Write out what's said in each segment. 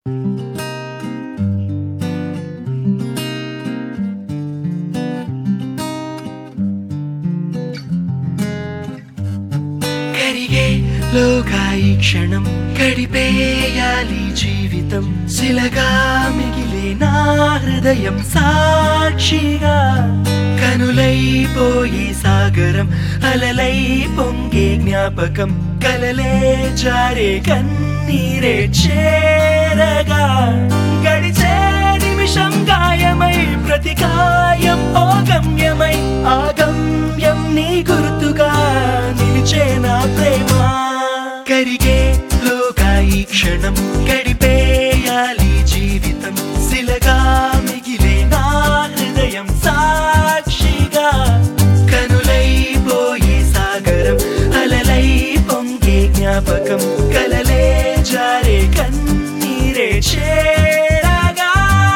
లోగా ఈ క్షణం గడిపేయాలి జీవితం శిలగా మిగిలే నా హృదయం సాక్షిగా కనులైపోయే సాగరం అలలై పొంగే జ్ఞాపకం కలలే జారే కన్నీరే చేరగా గడిచే నిమిషం గాయమై ప్రతి గాయం ఓ గమ్యమై ఆ గమ్యం నీ గుర్తుగా నిలిచే నా ప్రేమ కరిగే లోగా ఈ క్షణం గడిపేయాలి జీవితం శిలగా మిగిలే నా హృదయం సాక్షిగా కనులైపోయే సాగరం అలలై పొంగే జ్ఞాపకం కలలే జారే కన్నీరే చేరగా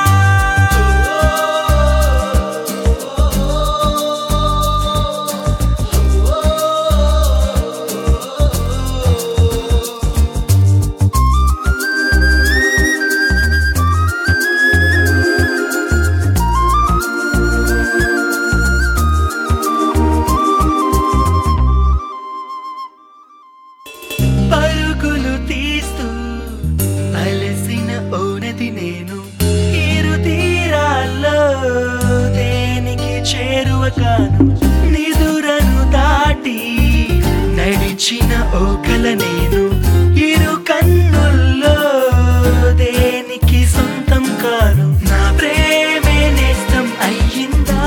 పరుగులు తీస్తూ అలసిన ఓనది నేను ఇరు తీరాల్లో దేనికి చేరువ కాను నిదురను దాటి నడిచిన ఓకల నేను ఇరు కన్నుల్లో దేనికి సొంతం కాను నా ప్రేమే నేస్తం అయ్యిందా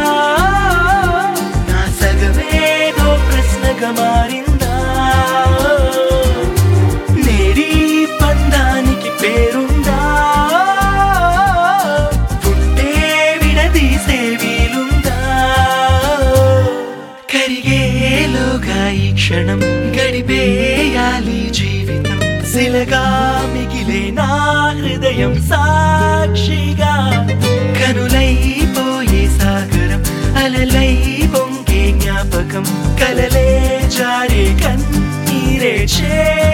నా సగమేదో ప్రశ్నగా మారిందా నేడి పందానికి పేరుందా పుట్టే విడదీసే వీలుందా కరిగేలోగా ఈ క్షణం గడిపేయాలి జీవితం శిలగా మిగిలే నా హృదయం సాక్షిగా కనులైపోయే సాగరం అలలై పొంగే జ్ఞాపకం కలలే జారే కన్నీరే చే